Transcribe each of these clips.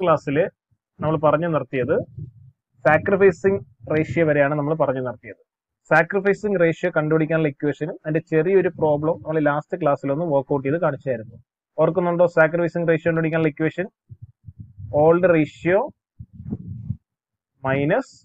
ക്ലാസ്സിൽ നമ്മൾ പറഞ്ഞു നിർത്തിയത് സാക്രിഫൈസിങ് റേഷ്യോ വരെയാണ് നമ്മൾ പറഞ്ഞു നിർത്തിയത് സാക്രിഫൈസിങ് റേഷ്യോ കണ്ടുപിടിക്കാനുള്ള ഇക്വേഷനും അതിന്റെ ചെറിയൊരു പ്രോബ്ലം നമ്മൾ ലാസ്റ്റ് ക്ലാസ്സിൽ ഒന്ന് വർക്ക്ഔട്ട് ചെയ്ത് കാണിച്ചായിരുന്നു ഓർക്കുന്നുണ്ടോ സാക്രിഫൈസിങ് റേഷ്യോ കണ്ടുപിടിക്കാനുള്ള equation old ratio minus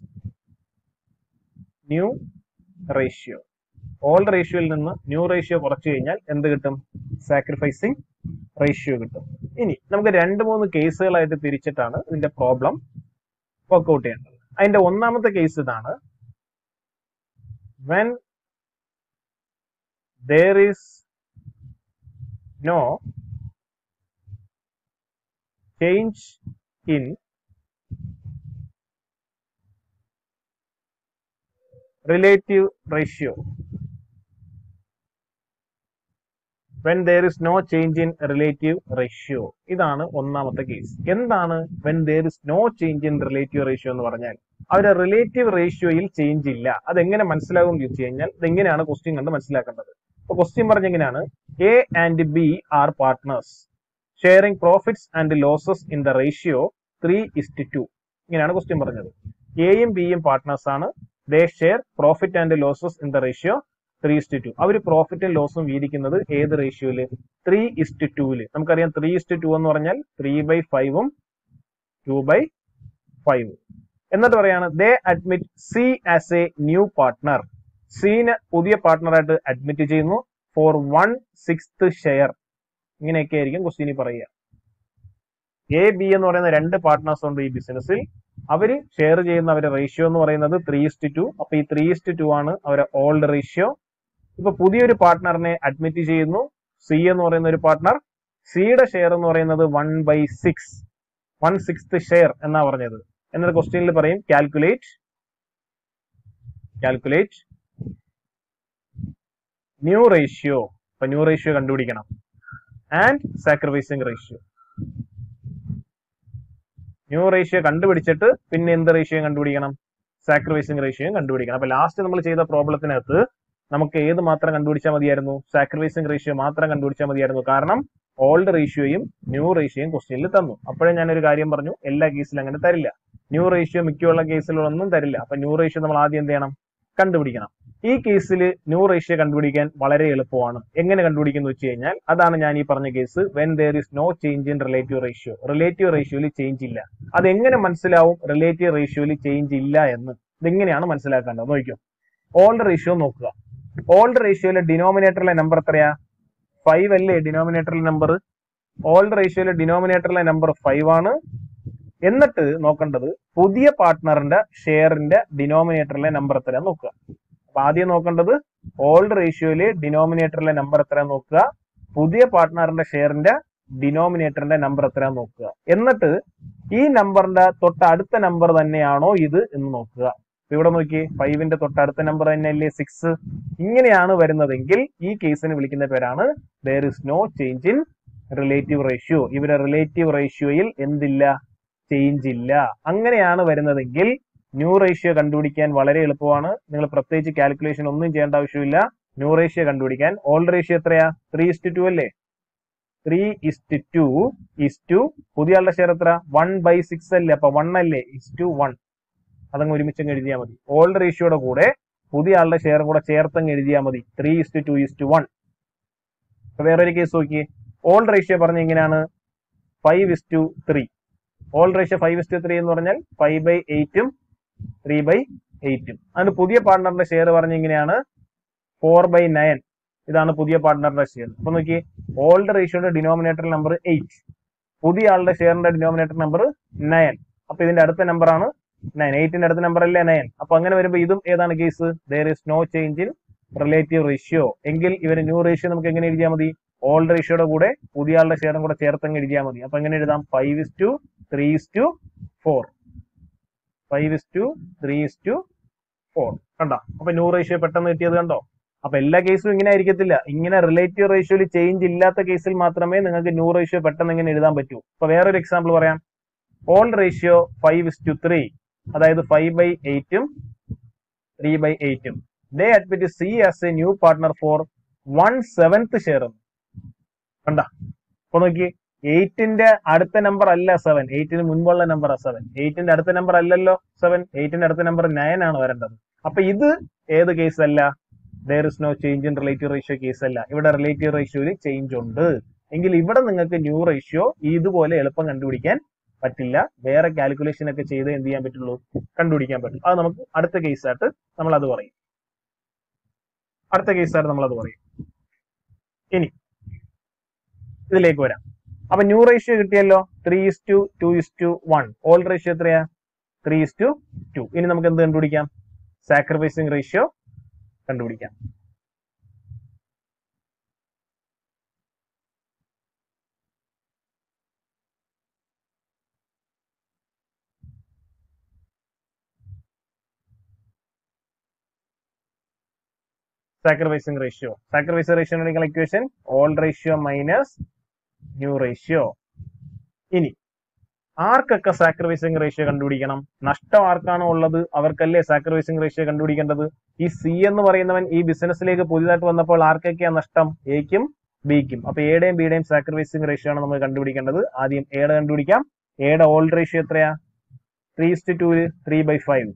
new ratio old റേഷ്യോയിൽ നിന്ന് ന്യൂ റേഷ്യോ കുറച്ചു കഴിഞ്ഞാൽ എന്ത് കിട്ടും സാക്രിഫൈസിങ് റേഷ്യോ കിട്ടും ഇനി നമുക്ക് രണ്ട് മൂന്ന് കേസുകളായിട്ട് തിരിച്ചിട്ടാണ് ഇതിന്റെ പ്രോബ്ലം വർക്ക്ഔട്ട് ചെയ്യേണ്ടത് അതിന്റെ ഒന്നാമത്തെ കേസ് ഇതാണ് when there is no change in relative ratio when there is no change in relative ratio ഇതാണ് ഒന്നാമത്തെ കേസ് എന്താണ് when there is no change in relative ratio എന്ന് പറഞ്ഞാൽ അവരുടെ റിലേറ്റീവ് റേഷ്യോയിൽ ചേഞ്ച് ഇല്ല അതെങ്ങനെ മനസ്സിലാകും എന്ന് ചോദിച്ചു കഴിഞ്ഞാൽ ഇതെങ്ങനെയാണ് ക്വസ്റ്റ്യൻ കണ്ട് മനസ്സിലാക്കേണ്ടത് അപ്പൊ ക്വസ്റ്റ്യൻ പറഞ്ഞെങ്ങനെയാണ് A and B are partners sharing profits and losses in the ratio three is to two ഇങ്ങനെയാണ് ക്വസ്റ്റ്യൻ പറഞ്ഞത് എയും ബിയും പാർട്ട്നേഴ്സ് ആണ് they share profit and losses in the ratio three is to two അവർ പ്രോഫിറ്റും ലോസും വീതിക്കുന്നത് ഏത് റേഷ്യോയില് ത്രീ ഇസ്റ്റ് ടുവില് നമുക്കറിയാം ത്രീ ഇസ്റ്റ് ടു എന്ന് പറഞ്ഞാൽ ത്രീ ബൈ ഫൈവും ടു ബൈ ഫൈവും എന്നിട്ട് പറയാണ് they admit C as a new partner സീന് പുതിയ പാർട്ട്ണറായിട്ട് അഡ്മിറ്റ് ചെയ്യുന്നു ഫോർ വൺ സിക്സ്ത് ഷെയർ ഇങ്ങനെയൊക്കെ ആയിരിക്കും ക്വസ്റ്റ്യനി പറയുക എ ബി എന്ന് പറയുന്ന രണ്ട് പാർട്ട്നേഴ്സ് ഉണ്ട് ഈ ബിസിനസ്സിൽ അവര് ഷെയർ ചെയ്യുന്ന അവരുടെ റേഷ്യോ എന്ന് പറയുന്നത് ത്രീ ഇസ്റ്റ് ടു അപ്പൊ ഈ ത്രീ ഇസ്റ്റ് ടു ആണ് അവരുടെ ഓൾഡ് റേഷ്യോ ഇപ്പൊ പുതിയൊരു പാർട്ട്ണറിനെ അഡ്മിറ്റ് ചെയ്യുന്നു സി എന്ന് പറയുന്ന ഒരു പാർട്ട്ണർ സിയുടെ ഷെയർ എന്ന് പറയുന്നത് one by six one sixth share എന്നാ പറഞ്ഞത് എന്നൊരു ക്വസ്റ്റ്യനിൽ പറയും കാൽക്കുലേറ്റ് കാൽക്കുലേറ്റ് ന്യൂ റേഷ്യോ ഇപ്പൊ ന്യൂ റേഷ്യോ കണ്ടുപിടിക്കണം and sacrificing ratio new ratio കണ്ടുപിടിച്ചിട്ട് പിന്നെ എന്ത് റേഷ്യോ കണ്ടുപിടിക്കണം സാക്രിഫൈസിങ് റേഷ്യോയും കണ്ടുപിടിക്കണം അപ്പൊ ലാസ്റ്റ് നമ്മൾ ചെയ്ത പ്രോബ്ലത്തിനകത്ത് നമുക്ക് ഏത് മാത്രം കണ്ടുപിടിച്ചാൽ മതിയായിരുന്നു സാക്രിഫൈസിങ് റേഷ്യോ മാത്രം കണ്ടുപിടിച്ചാൽ മതിയായിരുന്നു കാരണം ഓൾഡ് റേഷ്യോയും ന്യൂ റേഷ്യോയും ക്വസ്റ്റ്യനിൽ തന്നു അപ്പോഴേ ഞാനൊരു കാര്യം പറഞ്ഞു എല്ലാ കേസിലും അങ്ങനെ തരില്ല ന്യൂ റേഷ്യോ മിക്കുള്ള കേസിലൊന്നും തരില്ല അപ്പൊ ന്യൂ റേഷ്യോ നമ്മൾ ആദ്യം എന്ത് ചെയ്യണം കണ്ടുപിടിക്കണം ഈ കേസിൽ ന്യൂ റേഷ്യോ കണ്ടുപിടിക്കാൻ വളരെ എളുപ്പമാണ് എങ്ങനെ കണ്ടുപിടിക്കുന്നു വെച്ച് കഴിഞ്ഞാൽ അതാണ് ഞാൻ ഈ പറഞ്ഞ case when there is no change in relative ratio relative റേഷ്യോയിൽ ചേഞ്ച് ഇല്ല അത് എങ്ങനെ മനസ്സിലാവും റിലേറ്റീവ് റേഷ്യോയിൽ ചേഞ്ച് ഇല്ല എന്ന് ഇതെങ്ങനെയാണ് മനസ്സിലാക്കേണ്ടത് നോക്കിയോ ഓൾഡ് റേഷ്യോ നോക്കുക ഓൾഡ് റേഷ്യോയിലെ ഡിനോമിനേറ്ററിലെ നമ്പർ എത്രയാ ഫൈവ് അല്ലേ ഡിനോമിനേറ്ററിലെ നമ്പർ ഓൾഡ് റേഷ്യോയിലെ ഡിനോമിനേറ്ററിലെ നമ്പർ ഫൈവ് ആണ് എന്നിട്ട് നോക്കേണ്ടത് പുതിയ പാർട്ട്ണറിന്റെ ഷെയറിന്റെ ഡിനോമിനേറ്ററിലെ നമ്പർ എത്രയാ നോക്കുക അപ്പൊ ആദ്യം നോക്കേണ്ടത് ഓൾഡ് റേഷ്യോയിലെ ഡിനോമിനേറ്ററിലെ നമ്പർ എത്രയാ നോക്കുക പുതിയ പാർട്ട്ണറിന്റെ ഷെയറിന്റെ ഡിനോമിനേറ്ററിന്റെ നമ്പർ എത്രയാ നോക്കുക എന്നിട്ട് ഈ നമ്പറിന്റെ തൊട്ട് അടുത്ത നമ്പർ തന്നെയാണോ ഇത് എന്ന് നോക്കുക ഇപ്പൊ ഇവിടെ നോക്കി ഫൈവിന്റെ തൊട്ടടുത്ത നമ്പർ തന്നെയല്ലേ സിക്സ് ഇങ്ങനെയാണ് വരുന്നതെങ്കിൽ ഈ കേസിന് വിളിക്കുന്ന പേരാണ് there is no change in relative ratio ഇവരെ റിലേറ്റീവ് റേഷ്യോയിൽ എന്തില്ല ചേഞ്ച് ഇല്ല അങ്ങനെയാണ് വരുന്നതെങ്കിൽ ന്യൂ റേഷ്യോ കണ്ടുപിടിക്കാൻ വളരെ എളുപ്പമാണ് നിങ്ങൾ പ്രത്യേകിച്ച് കാൽക്കുലേഷൻ ഒന്നും ചെയ്യേണ്ട ആവശ്യമില്ല ന്യൂ റേഷ്യോ കണ്ടുപിടിക്കാൻ ഓൾഡ് റേഷ്യോ എത്രയാ ത്രീ ഇസ്റ്റ് ടു അല്ലേ three is to two is to പുതിയ ആളുടെ ഷെയർ എത്ര വൺ ബൈ സിക്സ് അല്ലേ അപ്പൊ വൺ അല്ലേ ഇസ് ടു വൺ അതങ്ങ് ഒരുമിച്ചങ്ങ് എഴുതിയാൽ മതി ഓൾഡ് റേഷ്യോയുടെ കൂടെ പുതിയ ആളുടെ ഷെയറും കൂടെ ചേർത്തങ്ങ് എഴുതിയാൽ മതി three is to two is to one വേറൊരു കേസ് നോക്കി ഓൾഡ് റേഷ്യോ പറഞ്ഞ എങ്ങനെയാണ് five is to three old ratio five is to three എന്ന് പറഞ്ഞാൽ ഫൈവ് ബൈ എയ്റ്റും ത്രീ ബൈ എയ്റ്റും അതിന് പുതിയ പാർട്ട്ണറിന്റെ ഷെയർ പറഞ്ഞ എങ്ങനെയാണ് ഫോർ ബൈ നയൻ ഇതാണ് പുതിയ പാർട്ട്ണറിന്റെ ഷെയർ അപ്പൊ നോക്കി ഓൾഡ് റേഷ്യോയുടെ ഡിനോമിനേറ്റർ നമ്പർ എയ്റ്റ് പുതിയ ആളുടെ ഷെയറിന്റെ ഡിനോമിനേറ്റർ നമ്പർ നയൻ അപ്പൊ ഇതിന്റെ അടുത്ത നമ്പർ ആണ് നയൻ എയ്റ്റിന്റെ അടുത്ത നമ്പർ അല്ലേ നയൻ അപ്പൊ അങ്ങനെ വരുമ്പോൾ ഇതും ഏതാണ് case there is no change in relative ratio എങ്കിൽ ഇവര് ന്യൂ റേഷ്യോ നമുക്ക് എങ്ങനെ എഴുതിയാൽ മതി ഓൾഡ് റേഷ്യോയുടെ കൂടെ പുതിയ ആളുടെ ഷെയറും കൂടെ ചേർത്തങ്ങ് എഴുതിയാൽ മതി അപ്പൊ എങ്ങനെ എഴുതാം five is to three is to four five is to three is to four കണ്ടോ അപ്പൊ ന്യൂ റേഷ്യോ പെട്ടെന്ന് കിട്ടിയത് കണ്ടോ അപ്പൊ എല്ലാ കേസും ഇങ്ങനെ ആയിരിക്കത്തില്ല ഇങ്ങനെ റിലേറ്റീവ് റേഷ്യോയിൽ ചേഞ്ച് ഇല്ലാത്ത കേസിൽ മാത്രമേ നിങ്ങൾക്ക് ന്യൂ റേഷ്യോ പെട്ടെന്ന് ഇങ്ങനെ എഴുതാൻ പറ്റൂ അപ്പൊ വേറൊരു എക്സാമ്പിൾ പറയാം old ratio five is to three അതായത് ഫൈവ് ബൈ എയ്റ്റും ത്രീ ബൈ എയ്റ്റും they admit C as a new partner for one seventh share കണ്ട അപ്പൊ നോക്കി എയ്റ്റിന്റെ അടുത്ത നമ്പർ അല്ല സെവൻ എയ്റ്റിന് മുൻപുള്ള നമ്പർ സെവൻ എയ്റ്റിന്റെ അടുത്ത നമ്പർ അല്ലല്ലോ സെവൻ എയ്റ്റിന്റെ അടുത്ത നമ്പർ നയൻ ആണ് വരേണ്ടത് അപ്പൊ ഇത് ഏത് കേസ് അല്ല there is no change in relative ratio case അല്ല ഇവിടെ റിലേറ്റീവ് റേഷ്യോയിൽ ചേഞ്ച് ഉണ്ട് എങ്കിൽ ഇവിടെ നിങ്ങൾക്ക് ന്യൂ റേഷ്യോ ഇതുപോലെ എളുപ്പം കണ്ടുപിടിക്കാൻ പറ്റില്ല വേറെ കാൽക്കുലേഷൻ ഒക്കെ ചെയ്ത് എന്ത് ചെയ്യാൻ പറ്റുള്ളൂ കണ്ടുപിടിക്കാൻ പറ്റും അത് നമുക്ക് അടുത്ത കേസായിട്ട് നമ്മൾ അത് പറയും അടുത്ത കേസായിട്ട് നമ്മൾ അത് പറയും ഇനി ഇതിലേക്ക് വരാം അപ്പൊ ന്യൂ റേഷ്യോ കിട്ടിയല്ലോ three is to two is to one old ratio എത്രയാ ത്രീ ഇസ് ടു ടു ഇനി നമുക്ക് എന്ത് കണ്ടുപിടിക്കാം സാക്രിഫൈസിങ് റേഷ്യോ കണ്ടുപിടിക്കാം സാക്രിഫൈസിങ് റേഷ്യോ സാക്രിഫൈസിങ് റേഷ്യോ നിങ്ങൾ equation old ratio minus new ratio ഇനി ആർക്കൊക്കെ സാക്രിഫൈസിങ് റേഷ്യോ കണ്ടുപിടിക്കണം നഷ്ടം ആർക്കാണോ ഉള്ളത് അവർക്കല്ലേ സാക്രിഫൈസിങ് റേഷ്യോ കണ്ടുപിടിക്കേണ്ടത് ഈ സി എന്ന് പറയുന്നവൻ ഈ ബിസിനസ്സിലേക്ക് പുതിയതായിട്ട് വന്നപ്പോൾ ആർക്കൊക്കെയാ നഷ്ടം എക്കും ബിക്കും അപ്പൊ എയുടെയും ബിയുടെയും സാക്രിഫൈസിങ് റേഷ്യോ ആണ് നമ്മൾ കണ്ടുപിടിക്കേണ്ടത് ആദ്യം എയുടെ കണ്ടുപിടിക്കാം എയുടെ ഓൾഡ് റേഷ്യോ എത്രയാ three is to two three by five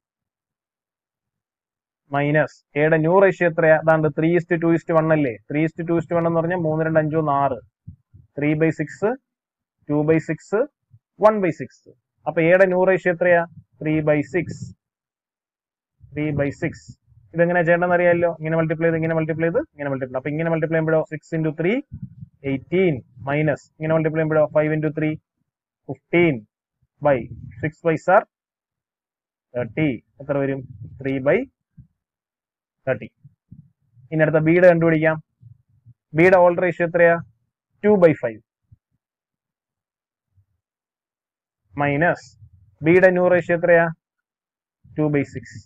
minus എയുടെ ന്യൂ റേഷ്യോ എത്രയാ അതാണ്ട് three is to two is to one അല്ലേ three is to two is to one എന്ന് പറഞ്ഞാൽ മൂന്ന് രണ്ട് അഞ്ച് ഒന്ന് ആറ് three by six two by six one by six അപ്പൊ എയുടെ ന്യൂ റേഷ്യോ എത്രയാ three by six three by six ഇതെങ്ങനെ ചെയ്യേണ്ടതെന്ന് അറിയാമല്ലോ ഇങ്ങനെ മൾട്ടിപ്ലൈ ചെയ്ത് ഇങ്ങനെ മൾട്ടിപ്ലൈ ചെയ്ത് ഇങ്ങനെ മൾട്ടിപ്ലൈ അപ്പൊ ഇങ്ങനെ മൾട്ടിപ്ലൈ ചെയ്യുമ്പോഴോ six into three eighteen minus ഇങ്ങനെ മൾട്ടിപ്ലൈ ചെയ്യുമ്പോഴോ five into three fifteen by six by sir thirty എത്ര വരും ത്രീ ബൈ തേർട്ടി ഇനി അടുത്ത ബിയുടെ കണ്ടുപിടിക്കാം ബിയുടെ ഓൾഡ് റേഷ്യോ എത്രയാ ടു ബൈ ഫൈവ് മൈനസ് ബിയുടെ ന്യൂ റേഷ്യോ എത്രയാ two by six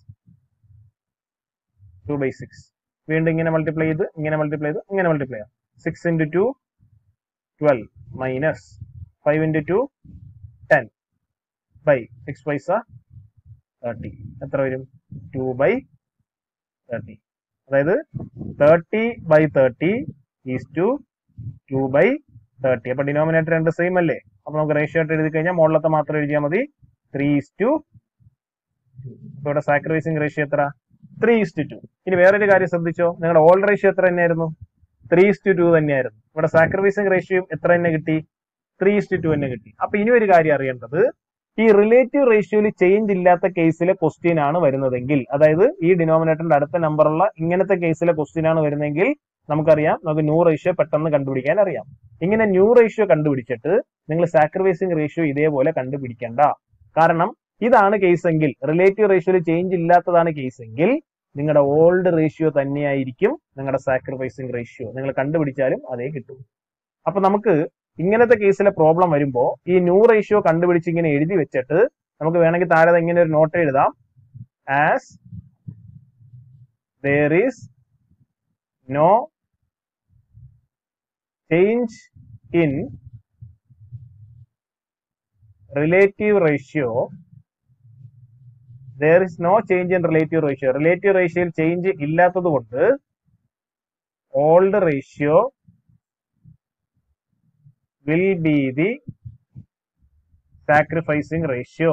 two by six വീണ്ടും ഇങ്ങനെ മൾട്ടിപ്ലൈ ചെയ്ത് ഇങ്ങനെ മൾട്ടിപ്ലൈ ചെയ്ത് ഇങ്ങനെ മൾട്ടിപ്ലൈ ചെയ്യാം six into two twelve minus five into two ten by six പൈസ തേർട്ടി എത്ര വരും ടു ബൈ തേർട്ടി അതായത് thirty by thirty is to two by thirty അപ്പൊ ഡിനോമിനേറ്റർ രണ്ട് സെയിം അല്ലേ അപ്പൊ നമുക്ക് റേഷ്യോ ആയിട്ട് എഴുതി കഴിഞ്ഞാൽ മുകളിലത്തെ മാത്രം എഴുതിയാൽ മതി ത്രീ ഈസ് ടു അപ്പൊ ഇവിടെ സാക്രിഫൈസിങ് റേഷ്യോ എത്ര ത്രീ ഈസ് ടു ഇനി വേറൊരു കാര്യം ശ്രദ്ധിച്ചോ നിങ്ങളുടെ ഓൾഡ് റേഷ്യോ എത്ര തന്നെയായിരുന്നു ത്രീ ഈസ് ടു തന്നെയായിരുന്നു ഇവിടെ സാക്രിഫൈസിങ് റേഷ്യോ എത്ര തന്നെ കിട്ടി ത്രീ ഈസ് ടു തന്നെ കിട്ടി അപ്പൊ ഇനി ഒരു കാര്യം അറിയേണ്ടത് ഈ റിലേറ്റീവ് റേഷ്യോയിൽ ചേഞ്ച് ഇല്ലാത്ത കേസിലെ ക്വസ്റ്റ്യൻ ആണ് വരുന്നതെങ്കിൽ അതായത് ഈ ഡിനോമിനേറ്ററിന്റെ അടുത്ത നമ്പറുള്ള ഇങ്ങനത്തെ കേസിലെ ക്വസ്റ്റ്യൻ ആണ് വരുന്നതെങ്കിൽ നമുക്കറിയാം നമുക്ക് ന്യൂ റേഷ്യോ പെട്ടെന്ന് കണ്ടുപിടിക്കാൻ അറിയാം ഇങ്ങനെ ന്യൂ റേഷ്യോ കണ്ടുപിടിച്ചിട്ട് നിങ്ങൾ സാക്രിഫൈസിങ് റേഷ്യോ ഇതേപോലെ കണ്ടുപിടിക്കേണ്ട കാരണം ഇതാണ് കേസ് എങ്കിൽ റിലേറ്റീവ് റേഷ്യോയിൽ ചേഞ്ച് ഇല്ലാത്തതാണ് കേസ് എങ്കിൽ നിങ്ങളുടെ ഓൾഡ് റേഷ്യോ തന്നെയായിരിക്കും നിങ്ങളുടെ സാക്രിഫൈസിങ് റേഷ്യോ നിങ്ങൾ കണ്ടുപിടിച്ചാലും അതേ കിട്ടും അപ്പൊ നമുക്ക് ഇങ്ങനത്തെ കേസിലെ പ്രോബ്ലം വരുമ്പോ ഈ ന്യൂ റേഷ്യോ കണ്ടുപിടിച്ച് ഇങ്ങനെ എഴുതി വെച്ചിട്ട് നമുക്ക് വേണമെങ്കിൽ താഴെ ഇങ്ങനെ ഒരു നോട്ട് എഴുതാം as there is no change in relative ratio there is no change in relative ratio relative റേഷ്യോയിൽ ചേഞ്ച് ഇല്ലാത്തത് കൊണ്ട് old ratio will be the sacrificing ratio.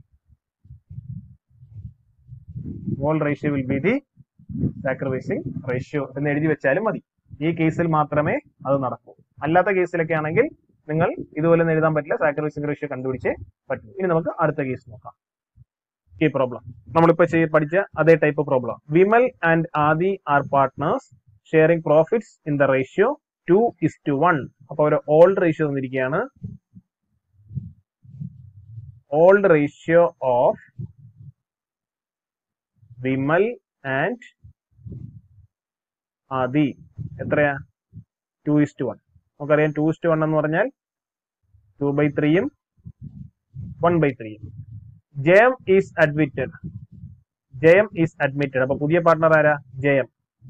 Mole ratio will be the sacrificing ratio എന്ന് എഴുതി വെച്ചാലും മതി ഈ കേസിൽ മാത്രമേ അത് നടക്കൂ അല്ലാത്ത കേസിലൊക്കെ ആണെങ്കിൽ നിങ്ങൾ ഇതുപോലെ ഒന്നും എഴുതാൻ പറ്റില്ല സാക്രിഫൈസിംഗ് റേഷ്യോ കണ്ടുപിടിച്ചേ പറ്റൂ ഇനി നമുക്ക് അടുത്ത കേസ് നോക്കാം ഈ പ്രോബ്ലം നമ്മളിപ്പോ ചെയ്യ പഠിച്ച അതേ type problem Vimal and Adi are partners sharing profits in the ratio two is to one അപ്പൊ ഒരു ഓൾഡ് റേഷ്യോ തന്നിരിക്കുകയാണ് old ratio of Vimal and Adi എത്രയാ ടു ഇസ് ടു വൺ നമുക്കറിയാം ടു ഇസ് ടു വൺ എന്ന് പറഞ്ഞാൽ ടു ബൈ ത്രീയും വൺ ബൈ ത്രീയും Jayam is admitted Jayam is admitted അപ്പൊ പുതിയ പാർട്ണർ ആരാ ജയം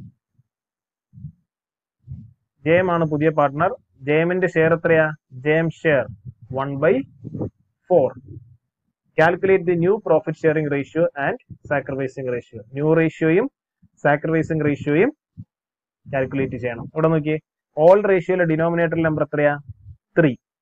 ജയം ആണ് പുതിയ പാർട്ണർ ജയമിന്റെ ഷെയർ എത്രയാ Jayam share one by four calculate the new profit sharing ratio and sacrificing ratio new റേഷ്യോയും സാക്രിഫൈസിംഗ് റേഷ്യോയും കാൽക്കുലേറ്റ് ചെയ്യണം ഇവിടെ നോക്കിയേ ഓൾഡ് റേഷ്യോയിലെ ഡിനോമിനേറ്റർ നമ്പർ എത്രയാ ത്രീ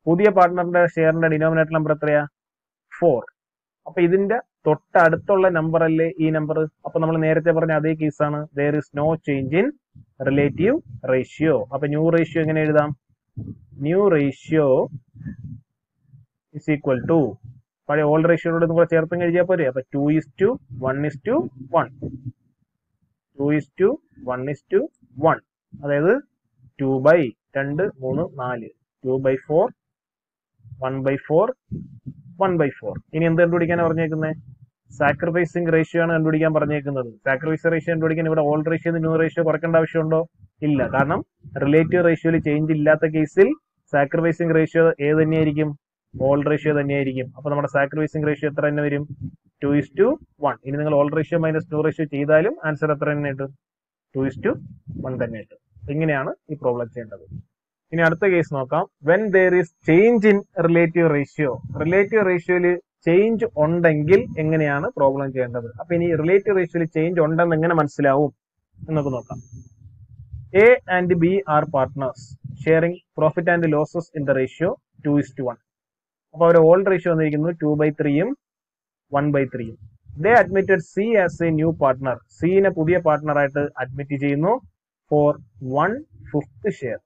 പുതിയ പാർട്ട്ണറിന്റെ ഷെയറിന്റെ ഡിനോമിനേറ്റർ നമ്പർ എത്രയാ ഫോർ അപ്പൊ ഇതിന്റെ തൊട്ടടുത്തുള്ള നമ്പർ അല്ലേ ഈ നമ്പർ അപ്പൊ നമ്മൾ നേരത്തെ പറഞ്ഞ അതേ കേസാണ് there is no change in relative ratio അപ്പൊ ന്യൂ റേഷ്യോ എങ്ങനെ എഴുതാം new ratio is equal to പഴയ ഓൾഡ് റേഷ്യോയോട് നിങ്ങൾ ചേർത്തും എഴുതിയാൽ പോരെ അപ്പൊ two is to one is to one two is to one is to one അതായത് ടു ബൈ രണ്ട് മൂന്ന് നാല് two by four one by four one by four ഇനി എന്ത് കണ്ടുപിടിക്കാനാണ് പറഞ്ഞേക്കുന്നത് സാക്രിഫൈസിങ് റേഷ്യോ ആണ് കണ്ടുപിടിക്കാൻ പറഞ്ഞേക്കുന്നത് സാക്രിഫൈസ് റേഷ്യോ കണ്ടുപിടിക്കാൻ ഇവിടെ ഓൾഡ് റേഷ്യോ ന്യൂ റേഷ്യോ കുറയ്ക്കേണ്ട ആവശ്യമുണ്ടോ ഇല്ല കാരണം റിലേറ്റീവ് റേഷ്യോയിൽ ചേഞ്ച് ഇല്ലാത്ത കേസിൽ സാക്രിഫൈസിങ് റേഷ്യോ ഏത് തന്നെയായിരിക്കും ഓൾഡ് റേഷ്യോ തന്നെയായിരിക്കും അപ്പൊ നമ്മുടെ സാക്രിഫൈസിങ് റേഷ്യോ എത്ര തന്നെ വരും ടു ഇസ് ടു വൺ ഇനി നിങ്ങൾ old ratio minus new ratio ചെയ്താലും ആൻസർ എത്ര തന്നെ കിട്ടും ടു ഇസ് ടു വൺ തന്നെ കിട്ടും ഇങ്ങനെയാണ് ഈ പ്രോബ്ലം ചെയ്യേണ്ടത് ഇനി അടുത്ത കേസ് നോക്കാം when there is change in relative ratio relative റേഷ്യോയിൽ ചേഞ്ച് ഉണ്ടെങ്കിൽ എങ്ങനെയാണ് പ്രോബ്ലം ചെയ്യേണ്ടത് അപ്പൊ ഇനി റിലേറ്റീവ് റേഷ്യോയിൽ ചേഞ്ച് ഉണ്ടെന്ന് എങ്ങനെ മനസ്സിലാവും എന്നൊക്കെ നോക്കാം A and B are partners sharing profit and losses in the ratio two is to one അപ്പൊ അവർ ഓൾഡ് റേഷ്യോ വന്നിരിക്കുന്നു ടു ബൈ ത്രീയും വൺ ബൈ ത്രീയും they admitted C as a new partner സിനെ പുതിയ പാർട്ട്ണറായിട്ട് അഡ്മിറ്റ് ചെയ്യുന്നു for one fifth share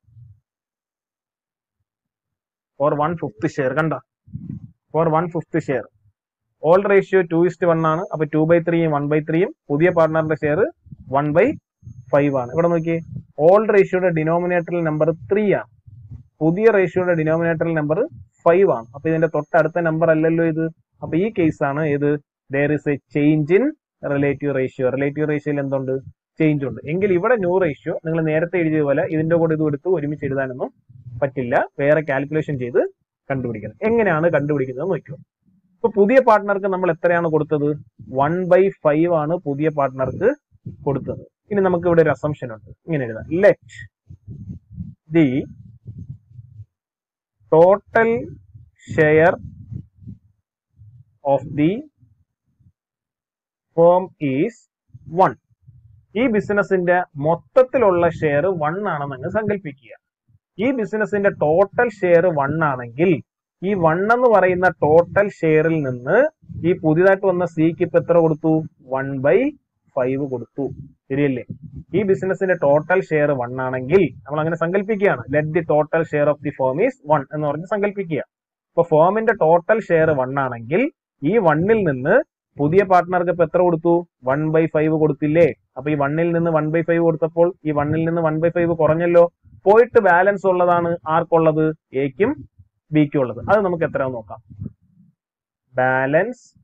for one fifth share കണ്ട for one fifth share old ratio two is to one ആണ് അപ്പൊ ടു ബൈ ത്രീയും വൺ ബൈ ത്രീയും പുതിയ പാർട്ട്ണറിന്റെ ഷെയർ വൺ ബൈ ഫൈവ് ആണ് ഇവിടെ നോക്കിയേ ഓൾഡ് റേഷ്യോയുടെ ഡിനോമിനേറ്ററിൽ നമ്പർ ത്രീ ആണ് പുതിയ റേഷ്യോയുടെ ഡിനോമിനേറ്ററിൽ നമ്പർ ഫൈവ് ആണ് അപ്പൊ ഇതിന്റെ തൊട്ടടുത്ത നമ്പർ അല്ലല്ലോ ഇത് അപ്പൊ ഈ കേസാണ് ഏത് there is a change in relative ratio relative റേഷ്യോയിൽ എന്തുണ്ട് ചേഞ്ച് ഉണ്ട് എങ്കിൽ ഇവിടെ ന്യൂ റേഷ്യോ നിങ്ങൾ നേരത്തെ എഴുതിയ പോലെ ഇതിന്റെ കൂടെ ഇത് എടുത്ത് ഒരുമിച്ച് എഴുതാനൊന്നും പറ്റില്ല വേറെ കാൽക്കുലേഷൻ ചെയ്ത് കണ്ടുപിടിക്കണം എങ്ങനെയാണ് കണ്ടുപിടിക്കുന്നത് നോക്കിയോ ഇപ്പൊ പുതിയ പാർട്ട്ണർക്ക് നമ്മൾ എത്രയാണ് കൊടുത്തത് വൺ ബൈ ഫൈവ് ആണ് പുതിയ പാർട്ട്ണർക്ക് കൊടുത്തത് ഇനി നമുക്ക് ഇവിടെ ഒരു അസംഷൻ ഉണ്ട് ഇങ്ങനെ എഴുതാം let the total share of the firm is one ഈ ബിസിനസിന്റെ മൊത്തത്തിലുള്ള ഷെയർ വൺ ആണെന്ന് അങ്ങ് സങ്കല്പിക്കുക ഈ ബിസിനസിന്റെ ടോട്ടൽ ഷെയർ വൺ ആണെങ്കിൽ ഈ വൺ എന്ന് പറയുന്ന ടോട്ടൽ ഷെയറിൽ നിന്ന് ഈ പുതിയതായിട്ട് വന്ന സിക്ക് ഇപ്പൊ എത്ര കൊടുത്തു വൺ ബൈ ഫൈവ് കൊടുത്തു ശരിയല്ലേ ഈ ബിസിനസിന്റെ ടോട്ടൽ ഷെയർ വൺ ആണെങ്കിൽ നമ്മൾ അങ്ങനെ സങ്കല്പിക്കുകയാണ് let the total share of the firm is one എന്ന് പറഞ്ഞ് സങ്കല്പിക്കുക ഇപ്പൊ ഫോമിന്റെ ടോട്ടൽ ഷെയർ വൺ ആണെങ്കിൽ ഈ വണ്ണിൽ നിന്ന് പുതിയ പാർട്ട്ണർക്ക് ഇപ്പൊ എത്ര കൊടുത്തു വൺ ബൈ ഫൈവ് കൊടുത്തില്ലേ അപ്പൊ ഈ വണ്ണിൽ നിന്ന് വൺ ബൈ ഫൈവ് കൊടുത്തപ്പോൾ ഈ വണ്ണിൽ നിന്ന് വൺ ബൈ ഫൈവ് കുറഞ്ഞല്ലോ പോയിട്ട് ബാലൻസ് ഉള്ളതാണ് ആർക്കുള്ളത് എക്കും ബിക്കും ഉള്ളത് അത് നമുക്ക് എത്ര നോക്കാം balance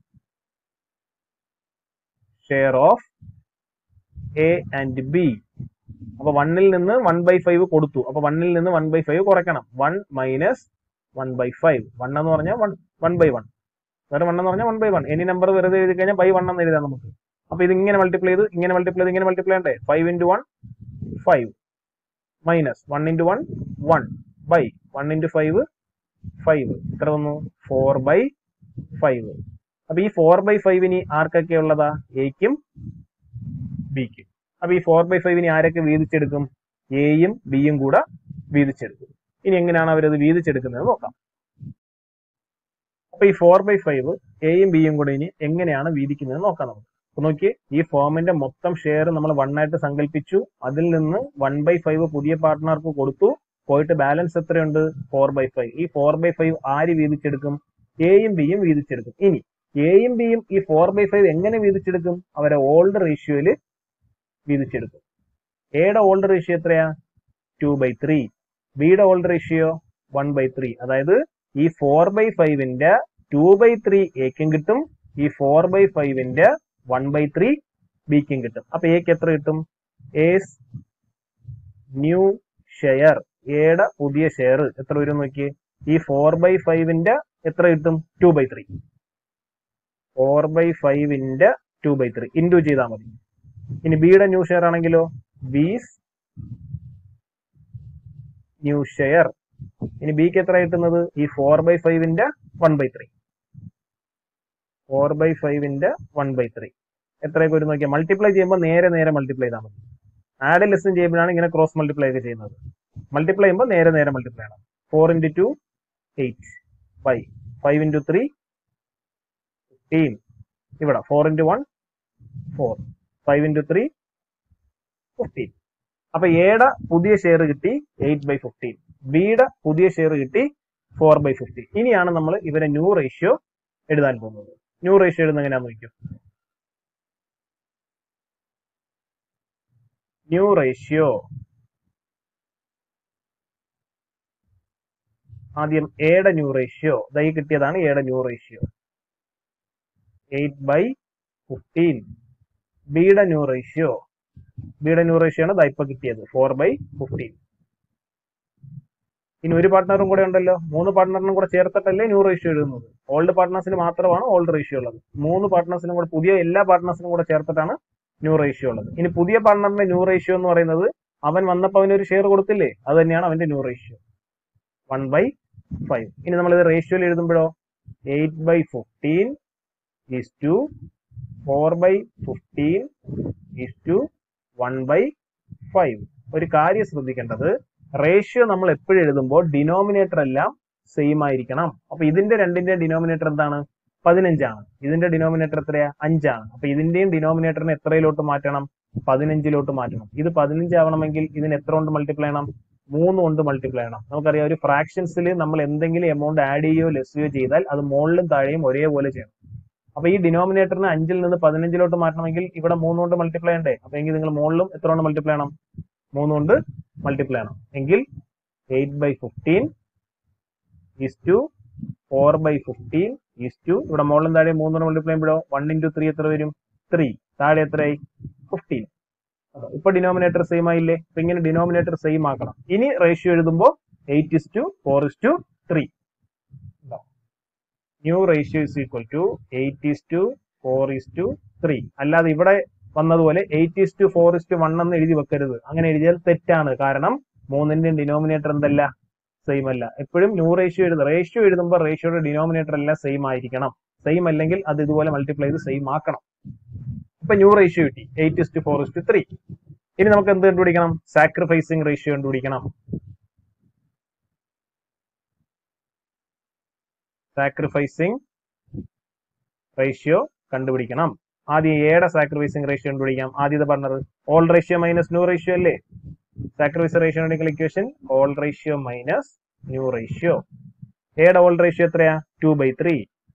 share of A and B അപ്പൊ വണ്ണിൽ നിന്ന് വൺ ബൈ ഫൈവ് കൊടുത്തു അപ്പൊ വണ്ണിൽ നിന്ന് വൺ ബൈ ഫൈവ് കുറയ്ക്കണം one minus one by five one എന്ന് പറഞ്ഞാൽ വൺ വൺ ബൈ വൺ വേറെ വൺ എന്ന് പറഞ്ഞാൽ one by one any number വെറുതെ എഴുതി കഴിഞ്ഞാൽ ബൈ വൺ എന്ന് എഴുതാം നമുക്ക് അപ്പൊ ഇത് ഇങ്ങനെ മൾട്ടിപ്ലൈ ചെയ്ത് ഇങ്ങനെ മൾട്ടിപ്ലൈ ചെയ്ത് ഇങ്ങനെ മൾട്ടിപ്ലൈ ചെയ്യണ്ടേ five into one five minus one into one one by one into five five എത്ര വന്നു ഫോർ ബൈ ഫൈവ് അപ്പൊ ഈ ഫോർ ബൈ ഫൈവിന് ആർക്കൊക്കെ ഉള്ളതാ എക്കും ബിക്കും അപ്പൊ ഈ ഫോർ ബൈ ഫൈവിന് ആരൊക്കെ വീതിച്ചെടുക്കും എയും ബിയും കൂടെ വീതിച്ചെടുക്കും ഇനി എങ്ങനെയാണ് അവരത് വീതിച്ചെടുക്കുന്നത് നോക്കാം അപ്പൊ ഈ ഫോർ ബൈ ഫൈവ് എയും ബിയും കൂടെ ഇനി എങ്ങനെയാണ് വീതിക്കുന്നത് നോക്കാം നമുക്ക് അപ്പൊ നോക്കിയേ ഈ ഫോമിന്റെ മൊത്തം ഷെയർ നമ്മൾ വൺ ആയിട്ട് സങ്കല്പിച്ചു അതിൽ നിന്ന് വൺ ബൈ ഫൈവ് പുതിയ പാർട്ട്ണർക്ക് കൊടുത്തു പോയിട്ട് ബാലൻസ് എത്രയുണ്ട് ഫോർ ബൈ ഫൈവ് ഈ ഫോർ ബൈ ഫൈവ് ആര് വീതിച്ചെടുക്കും എയും ബിയും വീതിച്ചെടുക്കും ഇനി എയും ബിയും ഈ ഫോർ ബൈ ഫൈവ് എങ്ങനെ വീതിച്ചെടുക്കും അവരെ ഓൾഡ് റേഷ്യോയില് വീതിച്ചെടുക്കും എയുടെ ഓൾഡ് റേഷ്യോ എത്രയാ ടു ബൈ ത്രീ ബിയുടെ old ratio one by three അതായത് ഈ ഫോർ ബൈ ഫൈവിന്റെ ടു ബൈ ത്രീ എക്കും കിട്ടും ഈ ഫോർ ബൈ ഫൈവിന്റെ വൺ ബൈ ത്രീ ബിക്കും കിട്ടും അപ്പൊ എക്ക് എത്ര കിട്ടും എസ് ന്യൂ ഷെയർ എയുടെ പുതിയ ഷെയർ എത്ര വരും നോക്കിയേ ഈ ഫോർ ബൈ ഫൈവിന്റെ എത്ര കിട്ടും two by three four by ഫൈവിന്റെ ടു ബൈ ത്രീ ഇൻറ്റു ചെയ്താൽ മതി ഇനി ബിയുടെ ന്യൂ ഷെയർ ആണെങ്കിലോ ബീസ് ന്യൂ ഷെയർ ഇനി ബിക്ക് എത്ര കിട്ടുന്നത് ഈ ഫോർ ബൈ ഫൈവിന്റെ one by three four by ഫൈവിന്റെ വൺ ബൈ ത്രീ എത്രയൊക്കെ വരും നോക്കിയാൽ മൾട്ടിപ്ലൈ ചെയ്യുമ്പോൾ നേരെ നേരെ മൾട്ടിപ്ലൈ ചെയ്താൽ മതി ആഡ് ലെസ്സും ചെയ്യുമ്പോഴാണ് ഇങ്ങനെ ക്രോസ് മൾട്ടിപ്ലൈ ഒക്കെ ചെയ്യുന്നത് മൾട്ടിപ്ലൈ ചെയ്യുമ്പോൾ നേരെ നേരെ മൾട്ടിപ്ലൈ ആണ് four into two eight by five into three fifteen ഇവിടെ four into one four five into three fifteen അപ്പൊ എയുടെ പുതിയ ഷെയർ കിട്ടി എയ്റ്റ് ബൈ ഫിഫ്റ്റീൻ ബിയുടെ പുതിയ ഷെയർ കിട്ടി ഫോർ ബൈ ഫിഫ്റ്റീൻ ഇനിയാണ് നമ്മൾ ഇവരെ ന്യൂ റേഷ്യോ എഴുതാൻ പോകുന്നത് ന്യൂ റേഷ്യോ എഴുതുന്ന എങ്ങനെയാന്ന് നോക്കിയോ ന്യൂ റേഷ്യോ ആദ്യം എയുടെ ന്യൂ റേഷ്യോ ദൈ കിട്ടിയതാണ് എയുടെ new ratio eight by fifteen ബിയുടെ ന്യൂ റേഷ്യോ ബിയുടെ ന്യൂ റേഷ്യോ ആണ് ദാ ഇപ്പൊ കിട്ടിയത് ഫോർ ബൈ ഫിഫ്റ്റീൻ ഇനി ഒരു പാർട്ട്ണറും കൂടെ ഉണ്ടല്ലോ മൂന്ന് പാർട്ട്ണറിനും കൂടെ ചേർത്തിട്ടല്ലേ ന്യൂ റേഷ്യോ എഴുതുന്നത് ഓൾഡ് പാർട്ട്നേഴ്സിന് മാത്രമാണ് ഓൾഡ് റേഷ്യോ ഉള്ളത് മൂന്ന് പാർട്ട്നേഴ്സിനും കൂടെ പുതിയ എല്ലാ പാർട്ട്നേഴ്സിനും കൂടെ ചേർത്തിട്ടാണ് ന്യൂ റേഷ്യോ ഉള്ളത് ഇനി പുതിയ പാർട്ട്ണറിന്റെ ന്യൂ റേഷ്യോ എന്ന് പറയുന്നത് അവൻ വന്നപ്പോൾ അവന് ഒരു ഷെയർ കൊടുത്തില്ലേ അത് തന്നെയാണ് അവന്റെ new ratio one by five ഇനി നമ്മൾ ഇത് റേഷ്യോയിൽ എഴുതുമ്പോഴോ eight by fifteen is to four by fifteen is to one by five ഒരു കാര്യം ശ്രദ്ധിക്കേണ്ടത് റേഷ്യോ നമ്മൾ എപ്പോഴും എഴുതുമ്പോൾ ഡിനോമിനേറ്റർ എല്ലാം സെയിം ആയിരിക്കണം അപ്പൊ ഇതിന്റെ രണ്ടിന്റെ ഡിനോമിനേറ്റർ എന്താണ് പതിനഞ്ചാണ് ഇതിന്റെ ഡിനോമിനേറ്റർ എത്രയാ അഞ്ചാണ് അപ്പൊ ഇതിന്റെയും ഡിനോമിനേറ്ററിനെ എത്രയിലോട്ട് മാറ്റണം പതിനഞ്ചിലോട്ട് മാറ്റണം ഇത് പതിനഞ്ച് ആവണമെങ്കിൽ ഇതിന് എത്ര കൊണ്ട് മൾട്ടിപ്ലൈ ചെയ്യണം മൂന്ന് കൊണ്ട് മൾട്ടിപ്ലൈ ചെയ്യണം നമുക്കറിയാം ഒരു ഫ്രാക്ഷൻസിൽ നമ്മൾ എന്തെങ്കിലും എമൗണ്ട് ആഡ് ചെയ്യുകയോ ലെസ് ചെയ്യുകയോ ചെയ്താൽ അത് മുകളിലും താഴെയും ഒരേപോലെ ചെയ്യണം അപ്പൊ ഈ ഡിനോമിനേറ്ററിന് അഞ്ചിൽ നിന്ന് പതിനഞ്ചിലോട്ട് മാറ്റണമെങ്കിൽ ഇവിടെ മൂന്ന് കൊണ്ട് മൾട്ടിപ്ലൈ ചെയ്യണ്ടേ അപ്പൊ എങ്കിൽ നിങ്ങൾ മുകളിലും എത്ര കൊണ്ട് മൾട്ടിപ്ലൈ ചെയ്യണം മൂന്ന് കൊണ്ട് മൾട്ടിപ്ലൈ ചെയ്യണം എങ്കിൽ eight by fifteen is to four by fifteen is to ഇവിടെ മുകളിലും താഴെ മൂന്ന് കൊണ്ട് മൾട്ടിപ്ലൈ ചെയ്യുമ്പോഴോ വൺ ഇൻറ്റു ത്രീ എത്ര വരും ത്രീ താഴെ എത്രയായി ഫിഫ്റ്റീൻ ഇപ്പൊ ഡിനോമിനേറ്റർ സെയിം ആയില്ലേ അപ്പൊ ഇങ്ങനെ ഡിനോമിനേറ്റർ സെയിം ആക്കണം ഇനി റേഷ്യോ എഴുതുമ്പോൾ eight is to four is to three new ratio is equal to eight is to four is to three അല്ലാതെ ഇവിടെ വന്നതുപോലെ eight is to four is to one എന്ന് എഴുതി വെക്കരുത് അങ്ങനെ എഴുതിയാൽ തെറ്റാണ് കാരണം മൂന്നിന്റെയും ഡിനോമിനേറ്റർ എന്തല്ല സെയിം അല്ല എപ്പോഴും ന്യൂ റേഷ്യോ എഴുതുക റേഷ്യോ എഴുതുമ്പോൾ റേഷ്യോയുടെ ഡിനോമിനേറ്റർ എല്ലാം സെയിം ആയിരിക്കണം സെയിം അല്ലെങ്കിൽ അത് ഇതുപോലെ മൾട്ടിപ്ലൈ ചെയ്ത് സെയിം ആക്കണം ഇപ്പൊ ന്യൂ റേഷ്യോ കിട്ടി eight is to four is to three ഇനി നമുക്ക് എന്ത് കണ്ടുപിടിക്കണം സാക്രിഫൈസിങ് റേഷ്യോ കണ്ടുപിടിക്കണം സാക്രിഫൈസിങ് റേഷ്യോ കണ്ടുപിടിക്കണം ആദ്യം എയുടെ സാക്രിഫൈസിങ് റേഷ്യോ കണ്ടുപിടിക്കാം ആദ്യത്തെ പറഞ്ഞത് old ratio minus new ratio അല്ലേ സാക്രിഫൈസ് റേഷ്യോ ഉണ്ടെങ്കിൽ equation old ratio minus new ratio എയുടെ ഓൾ റേഷ്യോ എത്രയാ ടു ബൈ ത്രീ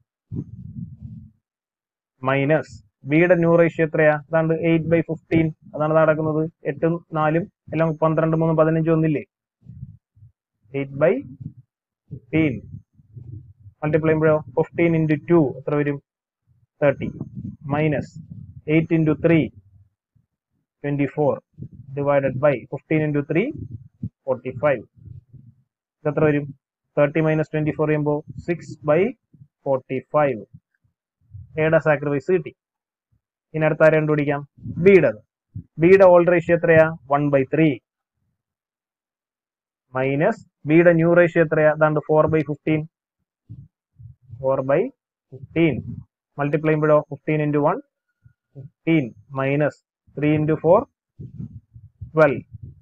മൈനസ് ബിയുടെ ന്യൂ റേഷ്യോ എത്രയാ അതാണ്ട് എയ്റ്റ് ബൈ ഫിഫ്റ്റീൻ അതാണ് നടക്കുന്നത് എട്ടും നാലും എല്ലാം പന്ത്രണ്ട് മൂന്നും പതിനഞ്ചും ഒന്നില്ലേ എയ്റ്റ് ബൈ ഫിഫ്റ്റീൻ മൾട്ടിപ്ലൈ ചെയ്യുമ്പോഴോ ഫിഫ്റ്റീൻ ഇൻറ്റു ടു എത്ര വരും thirty minus eight into three twenty four divided by fifteen into three forty five ഇതെത്ര വരും തേർട്ടി മൈനസ് ട്വന്റി ഫോർ ചെയ്യുമ്പോൾ സിക്സ് ബൈ ഫോർട്ടി ഫൈവ് എയുടെ സാക്രിഫൈസ് കിട്ടി ഇനി അടുത്ത ആരെ കണ്ടുപിടിക്കാം ബിയുടെ ബിയുടെ ഓൾഡ് റേഷ്യോ എത്രയാ വൺ ബൈ ത്രീ മൈനസ് ബിയുടെ ന്യൂ റേഷ്യോ എത്രയാ അതാണ്ട് four by fifteen four by fifteen multiply ചെയ്യുമ്പോഴോ fifteen into one fifteen minus three into four twelve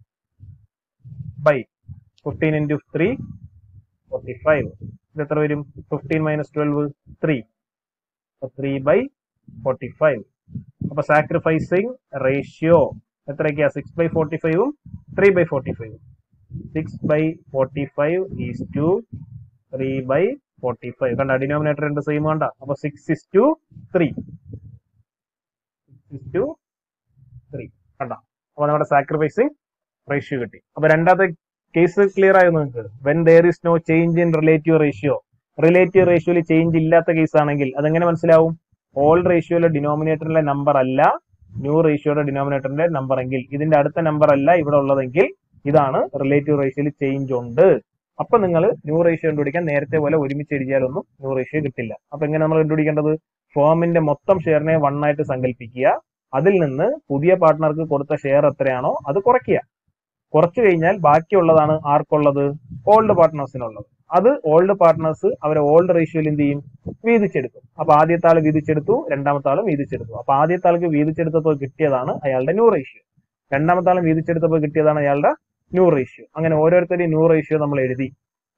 by fifteen into three forty five ഇത് എത്ര വരും fifteen minus twelve three three by forty five അപ്പൊ sacrificing ratio എത്രയൊക്കെയാ six by forty ഫൈവും three by forty ഫൈവും six by forty five is to three by forty five കണ്ട denominator രണ്ട് same കണ്ട അപ്പൊ six is to three six is to three കണ്ട അപ്പൊ നമ്മുടെ സാക്രിഫൈസിങ് റേഷ്യോ കിട്ടി അപ്പൊ രണ്ടാമത്തെ കേസ് ക്ലിയർ ആയോ നിങ്ങൾക്ക് when there is no change in relative ratio relative റേഷ്യോയിൽ ചേഞ്ച് ഇല്ലാത്ത കേസ് ആണെങ്കിൽ അതെങ്ങനെ മനസ്സിലാവും ഓൾ റേഷ്യോയിലെ ഡിനോമിനേറ്ററിലെ നമ്പർ അല്ല ന്യൂ റേഷ്യോയുടെ ഡിനോമിനേറ്ററിന്റെ നമ്പർ എങ്കിൽ ഇതിന്റെ അടുത്ത നമ്പർ അല്ല ഇവിടെ ഉള്ളതെങ്കിൽ ഇതാണ് റിലേറ്റീവ് റേഷ്യോയിൽ ചേഞ്ച് ഉണ്ട് അപ്പൊ നിങ്ങൾ ന്യൂ റേഷ്യോ കണ്ടുപിടിക്കാൻ നേരത്തെ പോലെ ഒരുമിച്ച് എഴുതിയാലൊന്നും ന്യൂ റേഷ്യോ കിട്ടില്ല അപ്പൊ എങ്ങനെ നമ്മൾ കണ്ടുപിടിക്കേണ്ടത് ഫേമിന്റെ മൊത്തം ഷെയറിനെ വൺ ആയിട്ട് സങ്കല്പിക്കുക അതിൽ നിന്ന് പുതിയ പാർട്ട്ണർക്ക് കൊടുത്ത ഷെയർ എത്രയാണോ അത് കുറയ്ക്കുക കുറച്ചു കഴിഞ്ഞാൽ ബാക്കിയുള്ളതാണ് ആർക്കുള്ളത് ഓൾഡ് പാർട്ട്നേഴ്സിനുള്ളത് അത് ഓൾഡ് പാർട്ട്നേഴ്സ് അവരെ ഓൾഡ് റേഷ്യോയിൽ എന്ത് ചെയ്യും വീതിച്ചെടുക്കും അപ്പൊ ആദ്യത്തെ ആള് വീതിച്ചെടുത്തു രണ്ടാമത്തെ ആളും വീതിച്ചെടുത്തു അപ്പൊ ആദ്യത്തെ ആൾക്ക് വീതിച്ചെടുത്തപ്പോൾ കിട്ടിയതാണ് അയാളുടെ ന്യൂ റേഷ്യോ രണ്ടാമത്തെ ആളും വീതിച്ചെടുത്തപ്പോൾ കിട്ടിയതാണ് അയാളുടെ ന്യൂ റേഷ്യോ അങ്ങനെ ഓരോരുത്തരുടെയും ന്യൂ റേഷ്യോ നമ്മൾ എഴുതി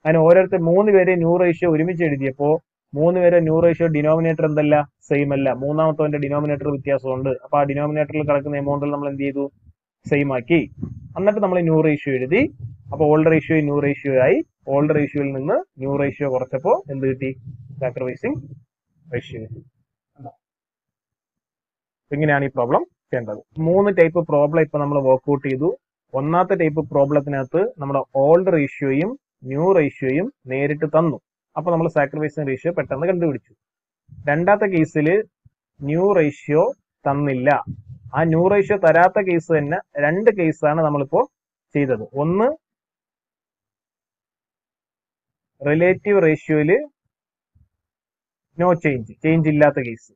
അതിന് ഓരോരുത്തർ മൂന്ന് പേരെ ന്യൂ റേഷ്യോ ഒരുമിച്ച് എഴുതിയപ്പോ മൂന്ന് പേരെ ന്യൂ റേഷ്യോ ഡിനോമിനേറ്റർ എന്തല്ല സെയിം അല്ല മൂന്നാമത്തവന്റെ ഡിനോമിനേറ്റർ വ്യത്യാസമുണ്ട് അപ്പൊ ആ ഡിനോമിനേറ്ററിൽ കിടക്കുന്ന എമൗണ്ടിൽ നമ്മൾ എന്ത് ചെയ്തു സെയിം ആക്കി എന്നിട്ട് നമ്മൾ ന്യൂ റേഷ്യോ എഴുതി അപ്പൊ ഓൾഡ് റേഷ്യോ ന്യൂ റേഷ്യോ ആയി ഓൾഡ് റേഷ്യോയിൽ നിന്ന് ന്യൂ റേഷ്യോ കുറച്ചപ്പോ എന്ത് കിട്ടി സാക്രിഫൈസിങ് റേഷ്യോ കിട്ടി ഇങ്ങനെയാണ് ഈ പ്രോബ്ലം ചെയ്യേണ്ടത് മൂന്ന് ടൈപ്പ് പ്രോബ്ലം ഇപ്പൊ നമ്മൾ വർക്ക്ഔട്ട് ചെയ്തു ഒന്നാമത്തെ ടൈപ്പ് പ്രോബ്ലത്തിനകത്ത് നമ്മുടെ ഓൾഡ് റേഷ്യോയും ന്യൂ റേഷ്യോയും നേരിട്ട് തന്നു അപ്പൊ നമ്മൾ സാക്രിഫൈസിങ് റേഷ്യോ പെട്ടെന്ന് കണ്ടുപിടിച്ചു രണ്ടാമത്തെ കേസിൽ ന്യൂ റേഷ്യോ തന്നില്ല ആ ന്യൂ റേഷ്യോ തരാത്ത കേസ് തന്നെ രണ്ട് കേസാണ് നമ്മളിപ്പോ ചെയ്തത് ഒന്ന് റിലേറ്റീവ് റേഷ്യോയില് നോ ചേഞ്ച് ചേഞ്ച് ഇല്ലാത്ത കേസ്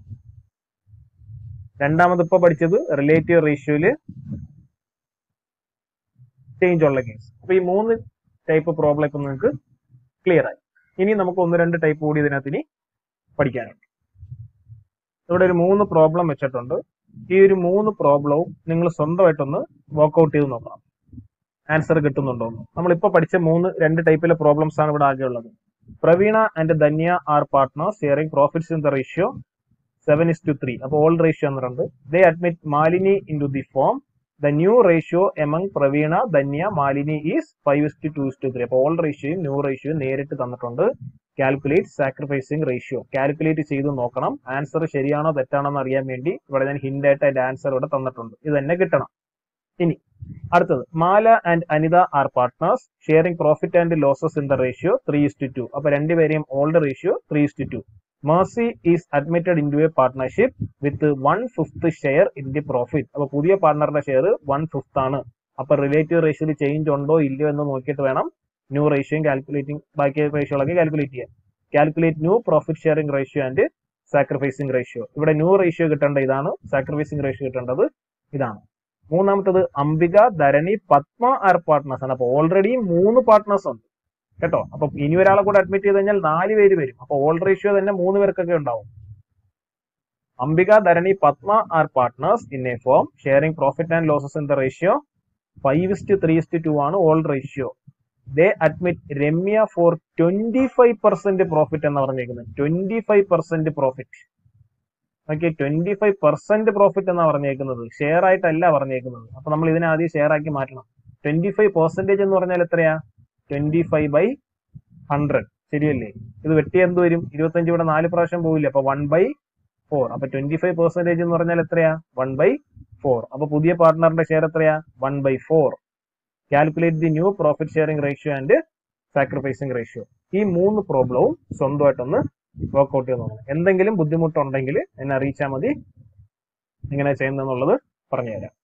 രണ്ടാമത് ഇപ്പൊ പഠിച്ചത് റിലേറ്റീവ് റേഷ്യോയില് ചേഞ്ച് ഉള്ള കേസ് അപ്പൊ ഈ മൂന്ന് ടൈപ്പ് പ്രോബ്ലം ഇപ്പൊ നിങ്ങൾക്ക് ക്ലിയർ ആയി ഇനി നമുക്ക് ഒന്ന് രണ്ട് ടൈപ്പ് കൂടി ഇതിനകത്ത് ഇനി പഠിക്കാനുണ്ട് ഇവിടെ ഒരു മൂന്ന് പ്രോബ്ലം വെച്ചിട്ടുണ്ട് ഈ ഒരു മൂന്ന് പ്രോബ്ലവും നിങ്ങൾ സ്വന്തമായിട്ടൊന്ന് വർക്ക്ഔട്ട് ചെയ്ത് നോക്കണം ആൻസർ കിട്ടുന്നുണ്ടോ എന്ന് നമ്മളിപ്പോ പഠിച്ച മൂന്ന് രണ്ട് ടൈപ്പിലെ പ്രോബ്ലംസ് ആണ് ഇവിടെ ആകെ ഉള്ളത് Praveena and Dhanya are partner sharing profits in the ratio seven is to three അപ്പോൾ ഓൾഡ് റേഷ്യോ എന്ന് പറയുന്നത് they admit Malini into the firm the new ratio among Praveena Dhanya Malini is five is to two is to three അപ്പോൾ old റേഷ്യോയും new റേഷ്യോയും നേരിട്ട് തന്നിട്ടുണ്ട് calculate sacrificing ratio calculate ചെയ്ത് നോക്കണം ആൻസർ ശരിയാണോ തെറ്റാണോ എന്ന് അറിയാൻ വേണ്ടി ഇവിടെ ഞാൻ ഹിന്റ് ആയിട്ട് അതിന്റെ ആൻസർ ഇവിടെ തന്നിട്ടുണ്ട് ഇത് തന്നെ കിട്ടണം ഇനി അടുത്തത് Mala and Anitha are partners sharing profit and losses in the ratio three is to two അപ്പൊ രണ്ടുപേരെയും old ratio three is to two Mercy is admitted into a partnership with one fifth share in the profit അപ്പൊ പുതിയ പാർട്ണറുടെ share one fifth ആണ് അപ്പൊ relative റേഷ്യോയിൽ change ഉണ്ടോ ഇല്ലയോ എന്ന് നോക്കിയിട്ട് വേണം ന്യൂ റേഷ്യോയും കാൽക്കുലേറ്റിംഗ് ബാക്കി റേഷ്യോകളൊക്കെ കാൽക്കുലേറ്റ് ചെയ്യാൻ calculate new profit sharing ratio and sacrificing ratio ഇവിടെ ന്യൂ റേഷ്യോ കിട്ടേണ്ട ഇതാണ് സാക്രിഫൈസിംഗ് റേഷ്യോ കിട്ടേണ്ടത് ഇതാണ് മൂന്നാമത്തത് അംബിക ധരണി പത്മ ആർ പാർട്ട്നേഴ്സ് ആണ് അപ്പൊ ഓൾറെഡി മൂന്ന് പാർട്ട്നേഴ്സ് ഉണ്ട് കേട്ടോ അപ്പൊ ഇനി ഒരാളെ കൂടെ അഡ്മിറ്റ് ചെയ്ത് കഴിഞ്ഞാൽ നാല് പേര് വരും അപ്പൊ ഓൾഡ് റേഷ്യോ തന്നെ മൂന്ന് പേർക്കൊക്കെ ഉണ്ടാവും Ambika Dharani Padma are partners in a firm sharing profit and losses in the ratio five is to three is to two ആണ് old ratio they admit Ramya for twenty five percent profit എന്ന് പറഞ്ഞേക്കുന്നത് twenty five percent profit okay twenty five percent profit എന്നാ പറഞ്ഞേക്കുന്നത് share ആയിട്ടല്ല പറഞ്ഞേക്കുന്നത് അപ്പൊ നമ്മൾ ഇതിനെ ആദ്യം ഷെയർ ആക്കി മാറ്റണം ട്വന്റി ഫൈവ് പെർസെന്റേജ് എന്ന് പറഞ്ഞാൽ എത്രയാ ട്വന്റി ഫൈവ് ബൈ ഹൺഡ്രഡ് ശരിയല്ലേ ഇത് വെട്ടി എന്ത് വരും ഇരുപത്തഞ്ച് ഇവിടെ നാല് പ്രാവശ്യം പോവില്ല അപ്പൊ വൺ ബൈ ഫോർ അപ്പൊ ട്വന്റി ഫൈവ് പെർസെന്റേജ് എന്ന് പറഞ്ഞാൽ എത്രയാ വൺ ബൈ ഫോർ അപ്പൊ പുതിയ പാർട്ട്ണറിന്റെ ഷെയർ എത്രയാ one by four calculate the new profit sharing ratio and sacrificing ratio ഈ മൂന്ന് പ്രോബ്ലവും സ്വന്തമായിട്ടൊന്ന് വർക്ക്ഔട്ട് ചെയ്ത് നോക്കണം എന്തെങ്കിലും ബുദ്ധിമുട്ടുണ്ടെങ്കിൽ എന്നെ അറിയിച്ചാൽ മതി എങ്ങനെ ചെയ്യുന്നതെന്നുള്ളത് പറഞ്ഞുതരാം